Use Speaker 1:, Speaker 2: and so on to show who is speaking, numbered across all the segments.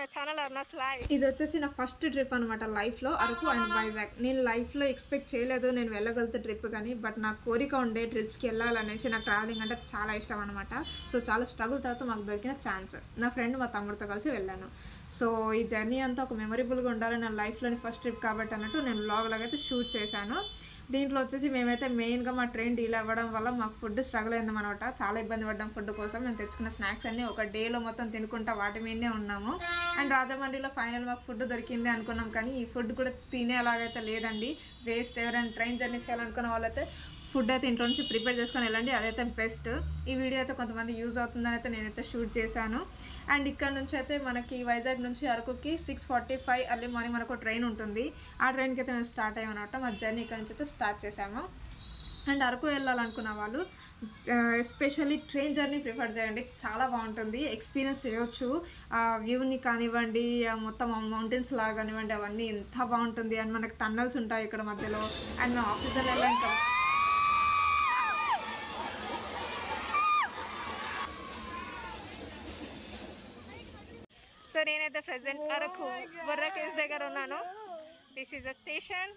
Speaker 1: channel అర్నస్ live
Speaker 2: ఇది వచ్చేసి నా ఫస్ట్ ట్రిప్ అనమాట లైఫ్లో అరకు అండ్ వైజాగ్ నేను లైఫ్లో ఎక్స్పెక్ట్ చేయలేదు నేను వెళ్ళగలుగుతా ట్రిప్ కానీ బట్ నా కోరిక ఉండే ట్రిప్స్కి వెళ్ళాలనేసి నాకు ట్రావెలింగ్ అంటే చాలా ఇష్టం అనమాట సో చాలా స్ట్రగుల్ తర్వాత మాకు దొరికిన ఛాన్స్ నా ఫ్రెండ్ మా తమ్ముడితో కలిసి వెళ్ళాను సో ఈ జర్నీ అంతా ఒక మెమరబుల్గా ఉండాలి నా లైఫ్లోని ఫస్ట్ ట్రిప్ కాబట్టి అన్నట్టు నేను వ్లాగ్ లాగా అయితే షూట్ చేశాను దీంట్లో వచ్చేసి మేమైతే మెయిన్గా మా ట్రైన్ డీల్ అవ్వడం వల్ల మాకు ఫుడ్ స్ట్రగుల్ అయిందన్నమాట చాలా ఇబ్బంది పడ్డాం ఫుడ్ కోసం మేము తెచ్చుకున్న స్నాక్స్ అన్ని ఒక డేలో మొత్తం తినుకుంటా వాటి మీదనే ఉన్నాము అండ్ రాజమండ్రిలో ఫైనల్ మాకు ఫుడ్ దొరికింది అనుకున్నాం కానీ ఈ ఫుడ్ కూడా తినేలాగైతే లేదండి వేస్ట్ ఎవరైనా ట్రైన్ జర్నీ చేయాలనుకున్న వాళ్ళైతే ఫుడ్ అయితే ఇంట్లో నుంచి ప్రిపేర్ చేసుకొని వెళ్ళండి అదైతే బెస్ట్ ఈ వీడియో అయితే కొంతమంది యూజ్ అవుతుందని అయితే నేనైతే షూట్ చేశాను అండ్ ఇక్కడ నుంచి అయితే మనకి వైజాగ్ నుంచి అరకుకి six forty five early morning మనకు ట్రైన్ ఉంటుంది ఆ ట్రైన్కి అయితే మేము స్టార్ట్ అయ్యామన్నమాట మా జర్నీ ఇక్కడ నుంచి అయితే స్టార్ట్ చేసాము అండ్ అరకు వెళ్ళాలనుకున్న వాళ్ళు ఎస్పెషల్లీ ట్రైన్ జర్నీ ప్రిఫర్ చేయండి చాలా బాగుంటుంది ఎక్స్పీరియన్స్ చేయొచ్చు ఆ వ్యూని కానివ్వండి ఆ మొత్తం మౌంటైన్స్ లాగా కానివ్వండి అవన్నీ ఎంత బాగుంటుంది అండ్ మనకి టన్నల్స్ ఉంటాయి ఇక్కడ మధ్యలో అండ్ మేము ఆఫీసర్ వెళ్ళాం కదా
Speaker 1: సో నేనైతే ప్రెసెంట్ అరకు బొర్రా కేవ్స్ దగ్గర ఉన్నాను this is the station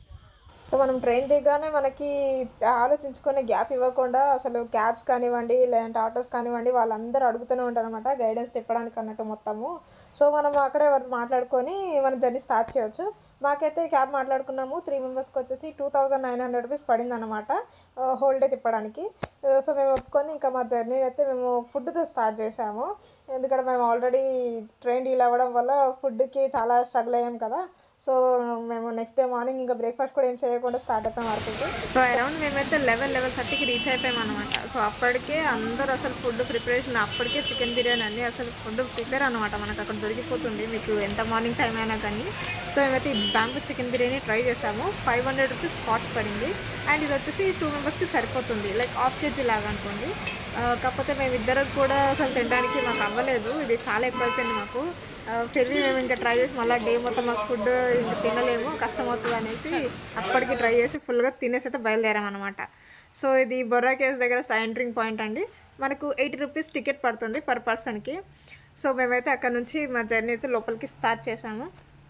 Speaker 2: so మనం ట్రైన్ దిగానే మనకి ఆలోచించుకునే గ్యాప్ ఇవ్వకుండా అసలు క్యాబ్స్ కానివ్వండి లేదంటే ఆటోస్ కానివ్వండి వాళ్ళందరూ అడుగుతూనే ఉంటారు అనమాట గైడెన్స్ తిప్పడానికి అన్నట్టు మొత్తము సో మనం అక్కడే వారు మాట్లాడుకొని మన జర్నీ స్టార్ట్ చేయొచ్చు మాకైతే క్యాబ్ మాట్లాడుకున్నాము త్రీ మెంబర్స్కి వచ్చేసి two thousand nine hundred rupees పడింది అనమాట హోల్ డే తిప్పడానికి సో మేము ఒప్పుకొని ఇంకా మా జర్నీ అయితే మేము ఫుడ్తో స్టార్ట్ చేసాము ఎందుకంటే మేము ఆల్రెడీ ట్రైన్ డీల్ అవ్వడం వల్ల ఫుడ్కి చాలా స్ట్రగుల్ అయ్యాం కదా సో మేము నెక్స్ట్ డే మార్నింగ్ ఇంకా బ్రేక్ఫాస్ట్ కూడా ఏం చేయకుండా స్టార్ట్ అయిపోయాం అరకుకి సో అరౌండ్ మేమైతే లెవెన్ లెవెన్ థర్టీకి రీచ్ అయిపోయాం అనమాట సో అప్పటికే అందరూ అసలు ఫుడ్ ప్రిపరేషన్ అప్పటికే చికెన్ బిర్యానీ అన్ని అసలు ఫుడ్ ప్రిపేర్ అనమాట మనకు అక్కడ దొరికిపోతుంది మీకు ఎంత మార్నింగ్ టైం అయినా కానీ సో మేమైతే ఈ బ్యాంబూ చికెన్ బిర్యానీ ట్రై చేసాము ఫైవ్ హండ్రెడ్ రూపీస్ కాస్ట్ పడింది అండ్ ఇది వచ్చేసి టూ మెంబర్స్కి సరిపోతుంది లైక్ హాఫ్ కేజీ లాగా అనుకోండి ఆ, కాకపోతే మేము ఇద్దరం కూడా అసలు తినడానికి మాకు అవ్వలేదు ఇది చాలా ఎక్కువ అయిపోయింది మాకు ఫిర్రీ మేము ఇంకా ట్రై చేసి మళ్ళీ డే మొత్తం మాకు ఫుడ్ ఇంకా తినలేము కష్టం అవుతుంది అనేసి అప్పటికి ట్రై చేసి ఫుల్గా తినేసి అయితే బయలుదేరామన్నమాట సో ఇది బొర్రా కేవ్స్ దగ్గర ఎంట్రింగ్ పాయింట్ అండి మనకు ఎయిటీ రూపీస్ టికెట్ పడుతుంది పర్ పర్సన్కి సో మేమైతే అక్కడ నుంచి మా జర్నీ అయితే లోపలికి స్టార్ట్ చేసాము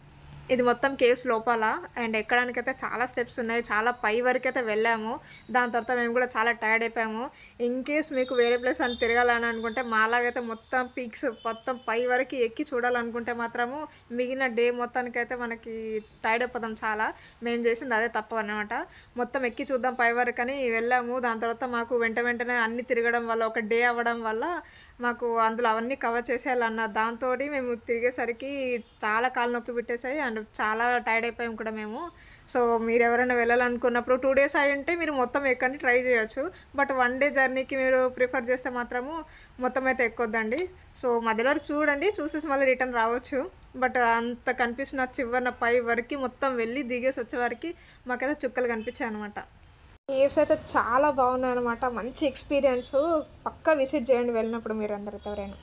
Speaker 2: ఇది మొత్తం కేవ్స్ లోపల అండ్ ఎక్కడానికైతే చాలా స్టెప్స్ ఉన్నాయి చాలా పై వరకు అయితే వెళ్ళాము దాని తర్వాత మేము కూడా చాలా టైర్డ్ అయిపోయాము ఇన్ కేస్ మీకు వేరే ప్లేస్ అని తిరగాలని అనుకుంటే మాలాగైతే మొత్తం పీక్స్ మొత్తం పై వరకు ఎక్కి చూడాలనుకుంటే మాత్రము మిగిలిన డే మొత్తానికైతే మనకి టైర్డ్ అయిపోతాం చాలా మేము చేసింది అదే తప్పు అనమాట మొత్తం ఎక్కి చూద్దాం పై వరకు అని వెళ్ళాము దాని తర్వాత మాకు వెంట వెంటనే అన్ని తిరగడం వల్ల ఒక డే అవ్వడం వల్ల మాకు అందులో అవన్నీ కవర్ చేసేయాలన్న దాంతో మేము తిరిగేసరికి చాలా కాలు నొప్పి పెట్టేసాయి అండ్ చాలా టైర్డ్ అయిపోయాం కూడా మేము సో మీరు ఎవరైనా వెళ్ళాలనుకున్నప్పుడు టూ డేస్ అయి ఉంటే మీరు మొత్తం ఎక్కండి ట్రై చేయొచ్చు బట్ వన్ డే జర్నీకి మీరు ప్రిఫర్ చేస్తే మాత్రము మొత్తం అయితే ఎక్కొద్దండి సో మధ్యలో వరకు చూడండి చూసేసి మళ్ళీ రిటర్న్ రావచ్చు బట్ అంత కనిపిస్తున్న చివరిన పై వరకు మొత్తం వెళ్ళి దిగేసి వచ్చే వరకు మాకైతే చుక్కలు కనిపించాయి అనమాట కేవ్స్ అయితే చాలా బాగున్నాయి అనమాట మంచి ఎక్స్పీరియన్స్ పక్కా విజిట్ చేయండి వెళ్ళినప్పుడు మీరు అందరు ఎవరైనా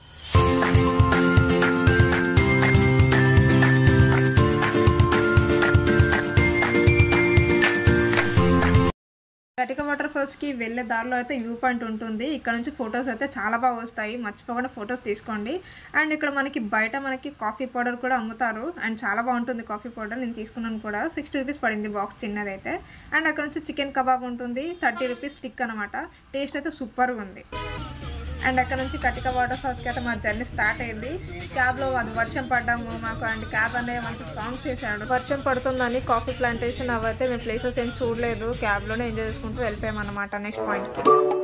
Speaker 2: కటిక వాటర్ ఫాల్స్కి వెళ్ళే దారిలో అయితే వ్యూ పాయింట్ ఉంటుంది ఇక్కడ నుంచి ఫొటోస్ అయితే చాలా బాగా వస్తాయి మర్చిపోకుండా ఫొటోస్ తీసుకోండి అండ్ ఇక్కడ మనకి బయట మనకి కాఫీ పౌడర్ కూడా అమ్ముతారు అండ్ చాలా బాగుంటుంది కాఫీ పౌడర్ నేను తీసుకున్నాను కూడా సిక్స్టీ రూపీస్ పడింది బాక్స్ చిన్నది అయితే అండ్ అక్కడ నుంచి చికెన్ కబాబ్ ఉంటుంది థర్టీ రూపీస్ స్టిక్ అనమాట టేస్ట్ అయితే సూపర్గా ఉంది అండ్ అక్కడ నుంచి కటిక వాటర్ ఫాల్స్కి అయితే మా జర్నీ స్టార్ట్ అయింది క్యాబ్లో అది వర్షం పడ్డాము మాకు అండ్ క్యాబ్ అనే మంచి సాంగ్స్ వేసాడు వర్షం పడుతుందని కాఫీ ప్లాంటేషన్ అవైతే మేము ప్లేసెస్ ఏం చూడలేదు క్యాబ్లోనే ఎంజాయ్ చేసుకుంటూ వెళ్ళిపోయాం అనమాట నెక్స్ట్ పాయింట్కి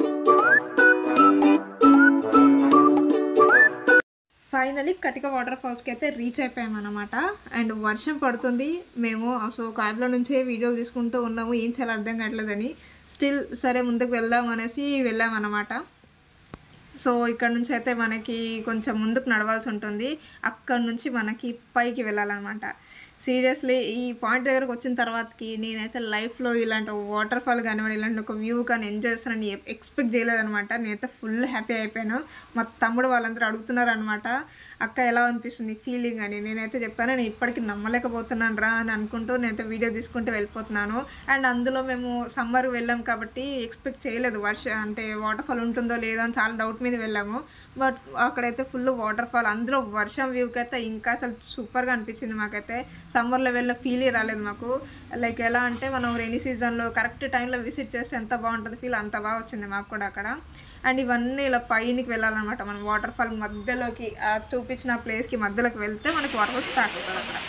Speaker 2: ఫైనలీ కటిక వాటర్ ఫాల్స్కి అయితే రీచ్ అయిపోయాం అనమాట అండ్ వర్షం పడుతుంది మేము సో క్యాబ్లో నుంచే వీడియోలు తీసుకుంటూ ఉన్నాము ఏం చేయాలో అర్థం కావట్లేదని స్టిల్ సరే ముందుకు వెళ్దాం అనేసి వెళ్ళామన్నమాట సో ఇక్కడ నుంచి అయితే మనకి కొంచెం ముందుకు నడవాల్సి ఉంటుంది అక్కడ నుంచి మనకి పైకి వెళ్ళాలన్నమాట సీరియస్లీ ఈ పాయింట్ దగ్గరకు వచ్చిన తర్వాతకి నేనైతే లైఫ్లో ఇలాంటి వాటర్ ఫాల్ కానివ్వండి ఇలాంటి ఒక వ్యూ కానీ ఎంజాయ్ చేస్తానని ఎక్స్పెక్ట్ చేయలేదనమాట నేనైతే ఫుల్ హ్యాపీ అయిపోయాను మా తమ్ముడు వాళ్ళందరూ అడుగుతున్నారు అనమాట అక్క ఎలా అనిపిస్తుంది ఫీలింగ్ అని నేనైతే చెప్పాను నేను ఇప్పటికీ నమ్మలేకపోతున్నాను రా అని అనుకుంటూ నేనైతే వీడియో తీసుకుంటూ వెళ్ళిపోతున్నాను అండ్ అందులో మేము సమ్మర్ వెళ్ళాం కాబట్టి ఎక్స్పెక్ట్ చేయలేదు వర్ష అంటే వాటర్ ఫాల్ ఉంటుందో లేదో అని చాలా డౌట్ మీద వెళ్ళాము బట్ అక్కడైతే ఫుల్ వాటర్ ఫాల్ అందులో వర్షం వ్యూకి అయితే ఇంకా అసలు సూపర్గా అనిపించింది మాకైతే సమ్మర్లో వెళ్ళిన ఫీల్ రాలేదు మాకు లైక్ ఎలా అంటే మనం రెయినీ సీజన్లో కరెక్ట్ టైంలో విజిట్ చేస్తే ఎంత బాగుంటుంది ఫీల్ అంత బాగా వచ్చింది మాకు కూడా అక్కడ అండ్ ఇవన్నీ ఇలా పైనకి వెళ్ళాలన్నమాట మనం వాటర్ ఫాల్ మధ్యలోకి ఆ చూపించిన ప్లేస్కి మధ్యలోకి వెళ్తే మనకి వాటర్ ఫాల్ స్టార్ట్ అవుతుంది అక్కడ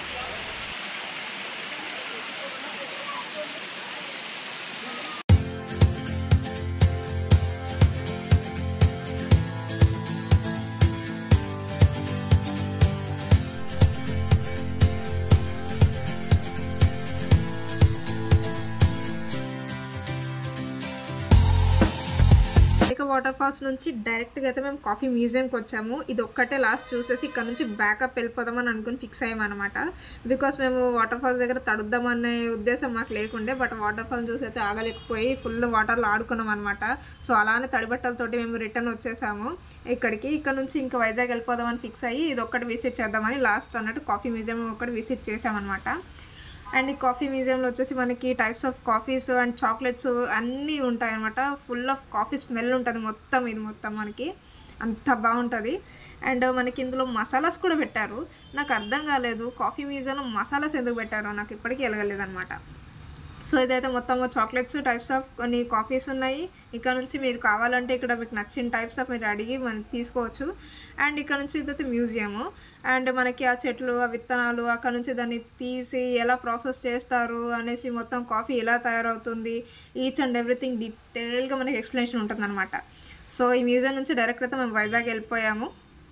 Speaker 2: ఇక వాటర్ ఫాల్స్ నుంచి డైరెక్ట్గా అయితే మేము కాఫీ మ్యూజియంకి వచ్చాము ఇది ఒక్కటే లాస్ట్ చూసేసి ఇక్కడ నుంచి బ్యాకప్ వెళ్ళిపోదామని అనుకుని ఫిక్స్ అయ్యామన్నమాట బికాస్ మేము వాటర్ ఫాల్స్ దగ్గర తడుద్దామనే ఉద్దేశం మాకు లేకుండే బట్ వాటర్ ఫాల్స్ చూసి అయితే ఆగలేకపోయి ఫుల్ వాటర్లో ఆడుకున్నాం అనమాట సో అలానే తడిబట్టలతోటి మేము రిటర్న్ వచ్చేసాము ఇక్కడికి ఇక్కడ నుంచి ఇంకా వైజాగ్ వెళ్ళిపోదామని ఫిక్స్ అయ్యి ఇది ఒక్కటి విజిట్ చేద్దామని లాస్ట్ అన్నట్టు కాఫీ మ్యూజియం ఒకటి విజిట్ చేసామన్నమాట అండ్ ఈ కాఫీ మ్యూజియంలో వచ్చేసి మనకి types of coffees and chocolates అన్నీ ఉంటాయి అనమాట ఫుల్ ఆఫ్ కాఫీ స్మెల్ ఉంటుంది మొత్తం ఇది మొత్తం మనకి అంత బాగుంటుంది అండ్ మనకి ఇందులో మసాలాస్ కూడా పెట్టారు నాకు అర్థం కాలేదు కాఫీ మ్యూజియంలో మసాలాస్ ఎందుకు పెట్టారో నాకు ఇప్పటికీ వెళ్ళగలేదు అనమాట సో ఇదైతే మొత్తం చాక్లెట్స్ టైప్స్ ఆఫ్ కొన్ని కాఫీస్ ఉన్నాయి ఇక్కడ నుంచి మీరు కావాలంటే ఇక్కడ మీకు నచ్చిన టైప్స్ ఆఫ్ మీరు అడిగి మనం తీసుకోవచ్చు అండ్ ఇక్కడ నుంచి ఇదైతే మ్యూజియము అండ్ మనకి ఆ చెట్లు ఆ విత్తనాలు అక్కడ నుంచి దాన్ని తీసి ఎలా ప్రాసెస్ చేస్తారు అనేసి మొత్తం కాఫీ ఎలా తయారవుతుంది ఈచ్ అండ్ ఎవ్రీథింగ్ డీటెయిల్గా మనకి ఎక్స్ప్లెనేషన్ ఉంటుందన్నమాట సో ఈ మ్యూజియం నుంచి డైరెక్ట్ అయితే మేము వైజాగ్ వెళ్ళిపోయాము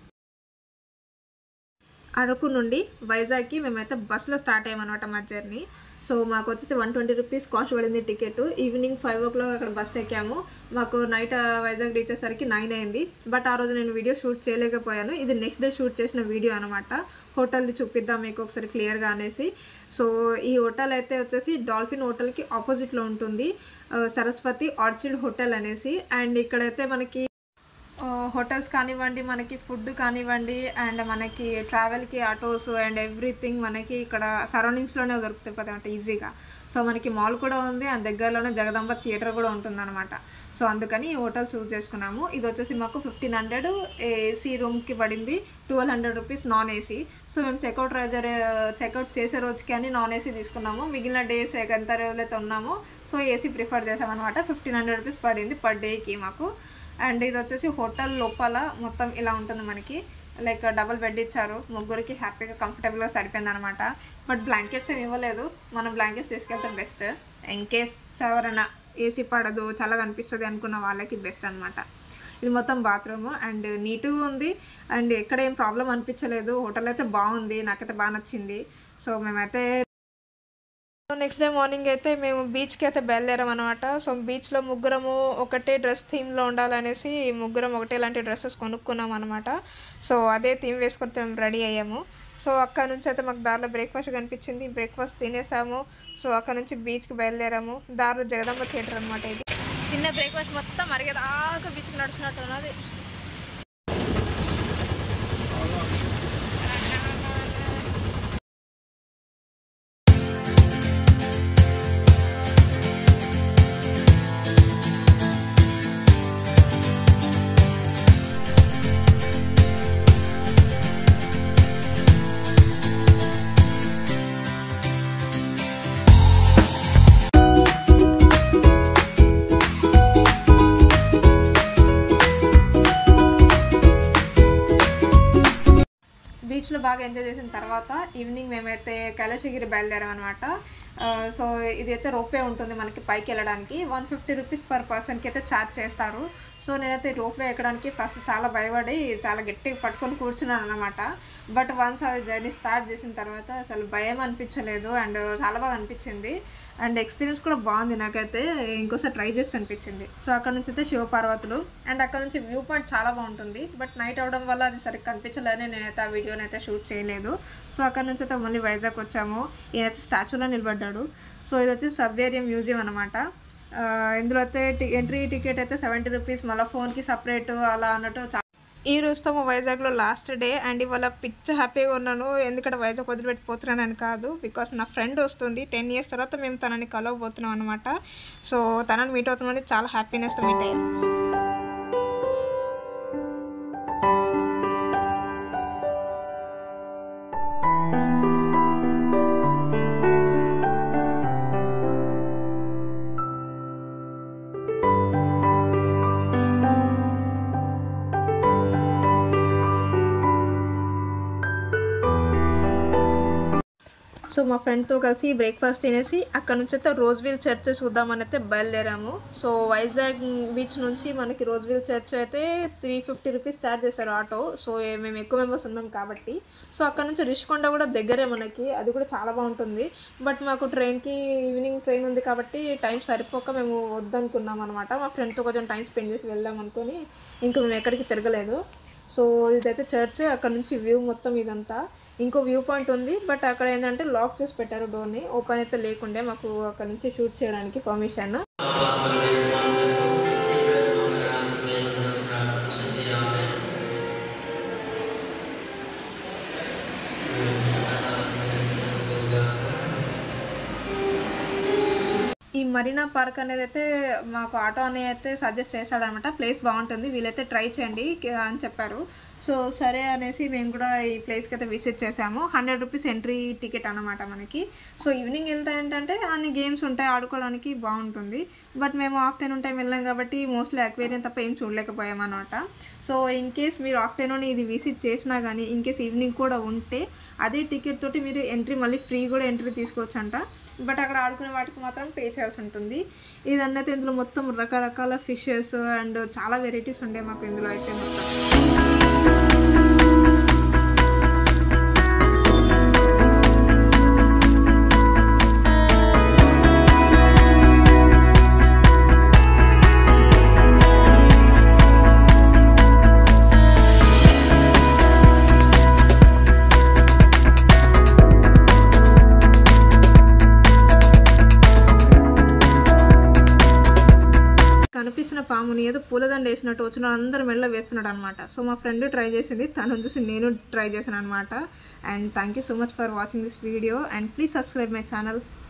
Speaker 2: అరకు నుండి వైజాగ్కి మేమైతే బస్సులో స్టార్ట్ అయ్యామన్నమాట మా జర్నీ సో మాకు వచ్చేసి వన్ ట్వంటీ రూపీస్ కాస్ట్ పడింది ticket evening five o'clock అక్కడ బస్ ఎక్కాము మాకు నైట్ వైజాగ్ రీచ్ అయ్యేసరికి నైన్ అయింది బట్ ఆ రోజు నేను వీడియో షూట్ చేయలేకపోయాను ఇది నెక్స్ట్ డే షూట్ చేసిన వీడియో అనమాట హోటల్ది చూపిద్దాం మీకు ఒకసారి క్లియర్గా అనేసి సో ఈ హోటల్ అయితే వచ్చేసి డాల్ఫిన్ హోటల్కి ఆపోజిట్లో ఉంటుంది ఆ, సరస్వతి ఆర్చిడ్ హోటల్ అనేసి అండ్ ఇక్కడైతే మనకి హోటల్స్ కానివ్వండి మనకి ఫుడ్ కానివ్వండి అండ్ మనకి ట్రావెల్కి ఆటోస్ అండ్ ఎవ్రీథింగ్ మనకి ఇక్కడ సరౌండింగ్స్లోనే దొరుకుతాయి అనమాట ఈజీగా సో మనకి మాల్ కూడా ఉంది అండ్ దగ్గరలోనే జగదంబ థియేటర్ కూడా ఉంటుందన్నమాట సో అందుకని ఈ హోటల్ చూస్ చేసుకున్నాము ఇది వచ్చేసి మాకు ఫిఫ్టీన్ హండ్రెడ్ ఏసీ రూమ్కి పడింది twelve hundred rupees non AC so మేము చెక్అవుట్ రోజు చెక్అవుట్ చేసే రోజుకి అని నాన్ ఏసీ తీసుకున్నాము మిగిలిన డేస్ ఎంత రోజులైతే ఉన్నామో సో ఏసీ ప్రిఫర్ చేసామన్నమాట ఫిఫ్టీన్ హండ్రెడ్ రూపీస్ పడింది పర్ డేకి మాకు అండ్ ఇది వచ్చేసి హోటల్ లోపల మొత్తం ఇలా ఉంటుంది మనకి లైక్ డబుల్ బెడ్ ఇచ్చారు ముగ్గురికి హ్యాపీగా కంఫర్టబుల్గా సరిపోయింది అనమాట బట్ బ్లాంకెట్స్ ఏమి ఇవ్వలేదు మనం బ్లాంకెట్స్ తీసుకెళ్తే బెస్ట్ ఇన్ కేస్ ఎవరైనా ఏసీ పడదు చల్లగా అనిపిస్తుంది అనుకున్న వాళ్ళకి బెస్ట్ అనమాట ఇది మొత్తం బాత్రూమ్ అండ్ నీట్గా ఉంది అండ్ ఎక్కడ ఏం ప్రాబ్లం అనిపించలేదు హోటల్ అయితే బాగుంది నాకైతే బాగా నచ్చింది సో మేమైతే నెక్స్ట్ డే మార్నింగ్ అయితే మేము బీచ్కి అయితే బయలుదేరాం అనమాట సో బీచ్లో ముగ్గురము ఒకటే డ్రెస్ థీమ్లో ఉండాలనేసి ముగ్గురం ఒకటే లాంటి డ్రెస్సెస్ కొనుక్కున్నాం అనమాట సో అదే థీమ్ వేసుకొని మేము రెడీ అయ్యాము సో అక్కడ నుంచి అయితే మాకు దారిలో బ్రేక్ఫాస్ట్ కనిపించింది బ్రేక్ఫాస్ట్ తినేసాము సో అక్కడ నుంచి బీచ్కి బయలుదేరాము దారిలో జగదంబ థియేటర్ అనమాట ఇది
Speaker 1: తిన్న బ్రేక్ఫాస్ట్ మొత్తం అరిగేదాకా బీచ్కి నడుచున్నట్టు ఉన్నది
Speaker 2: బీచ్లో బాగా ఎంజాయ్ చేసిన తర్వాత ఈవినింగ్ మేమైతే కైలాసగిరి బయలుదేరాం అనమాట సో ఇది అయితే రోపే ఉంటుంది మనకి పైకి వెళ్ళడానికి వన్ ఫిఫ్టీ రూపీస్ పర్ పర్సన్కి అయితే ఛార్జ్ చేస్తారు సో నేనైతే రోపే ఎక్కడానికి ఫస్ట్ చాలా భయపడి చాలా గట్టిగా పట్టుకొని కూర్చున్నాను అనమాట బట్ వన్స్ అది జర్నీ స్టార్ట్ చేసిన తర్వాత అసలు భయం అనిపించలేదు అండ్ చాలా బాగా అనిపించింది అండ్ ఎక్స్పీరియన్స్ కూడా బాగుంది నాకైతే ఇంకోసారి ట్రై చేయొచ్చు అనిపించింది సో అక్కడ నుంచి అయితే శివపార్వతులు అండ్ అక్కడ నుంచి వ్యూ పాయింట్ చాలా బాగుంటుంది బట్ నైట్ అవడం వల్ల అది సరిగ్గా కనిపించలేదని నేనైతే ఆ వీడియోని అయితే అయితే షూట్ చేయలేదు సో అక్కడ నుంచి అయితే మళ్ళీ వైజాగ్ వచ్చాము ఈయన వచ్చి స్టాచ్యూలో నిలబడ్డాడు సో ఇది వచ్చి సబ్వేరియం మ్యూజియం అనమాట ఆ, ఇందులో అయితే టి- ఎంట్రీ టికెట్ అయితే సెవెంటీ రూపీస్ మళ్ళీ ఫోన్కి సపరేట్ అలా అన్నట్టు చా- ఈ రోజుతో మా వైజాగ్లో లాస్ట్ డే అండ్ ఇవాళ పిచ్చ హ్యాపీగా ఉన్నాను ఎందుకంటే వైజాగ్ వదిలిపెట్టిపోతున్నానని కాదు బికాస్ నా ఫ్రెండ్ వస్తుంది టెన్ ఇయర్స్ తర్వాత మేము తనని కలవబోతున్నాం అనమాట సో తనని మీట్ అవుతున్నామని చాలా హ్యాపీనెస్తో మీట్ అయ్యాం సో మా ఫ్రెండ్తో కలిసి బ్రేక్ఫాస్ట్ తినేసి అక్కడ నుంచి అయితే రోజ్విల్ చర్చ్ చూద్దామని అయితే బయలుదేరాము సో వైజాగ్ బీచ్ నుంచి మనకి రోజ్విల్ చర్చ్ అయితే త్రీ ఫిఫ్టీ రూపీస్ ఛార్జ్ చేశారు ఆటో సో ఏ- మేము ఎక్కువ మెంబర్స్ ఉన్నాం కాబట్టి సో అక్కడ నుంచి రిషికొండ కూడా దగ్గరే మనకి అది కూడా చాలా బాగుంటుంది బట్ మాకు ట్రైన్కి ఈవినింగ్ ట్రైన్ ఉంది కాబట్టి టైం సరిపోక మేము వద్దనుకున్నాం అనమాట మా ఫ్రెండ్తో కొంచెం టైం స్పెండ్ చేసి వెళ్దాం అనుకొని ఇంకా మేము ఎక్కడికి తిరగలేదు సో ఇదైతే చర్చ్ అక్కడ నుంచి వ్యూ మొత్తం ఇదంతా ఇంకో వ్యూ పాయింట్ ఉంది బట్ అక్కడ ఏంటంటే లాక్ చేసి పెట్టారు డోర్ని ఓపెన్ అయితే లేకుండే మాకు అక్కడ నుంచి షూట్ చేయడానికి పర్మిషన్ ఈ మరీనా పార్క్ అనేది అయితే మాకు ఆటో అని అయితే సజెస్ట్ చేశాడనమాట ప్లేస్ బాగుంటుంది వీలైతే ట్రై చేయండి కి- అని చెప్పారు సో సరే అనేసి మేము కూడా ఈ ప్లేస్కి అయితే విజిట్ చేసాము హండ్రెడ్ రూపీస్ ఎంట్రీ టికెట్ అనమాట మనకి సో ఈవినింగ్ వెళ్తే ఏంటంటే అన్ని గేమ్స్ ఉంటాయి ఆడుకోవడానికి బాగుంటుంది బట్ మేము ఆఫ్టర్నూన్ టైం వెళ్ళాం కాబట్టి మోస్ట్లీ అక్వేరియం తప్ప ఏం చూడలేకపోయాం అనమాట సో ఇన్ కేస్ మీరు ఆఫ్టర్నూన్ ఇది విజిట్ చేసినా కానీ ఇన్ కేస్ ఈవినింగ్ కూడా ఉంటే అదే టికెట్ తోటి మీరు ఎంట్రీ మళ్ళీ ఫ్రీ కూడా ఎంట్రీ తీసుకోవచ్చు అంట బట్ అక్కడ ఆడుకునే వాటికి మాత్రం పే చేయాల్సి ఉంటుంది ఇదన్నీ అయితే ఇందులో మొత్తం రకరకాల ఫిషెస్ అండ్ చాలా వెరైటీస్ ఉండే మాకు ఇందులో అయితే మొత్తం కనిపిస్తున్న పాముని ఏదో పూలదండ వేసినట్టు వచ్చిన అందరూ మెల్ల వేస్తున్నాడు అనమాట సో మా ఫ్రెండ్ ట్రై చేసింది తను చూసి నేను ట్రై చేశాను అనమాట and thank you so much for watching this video and please subscribe my channel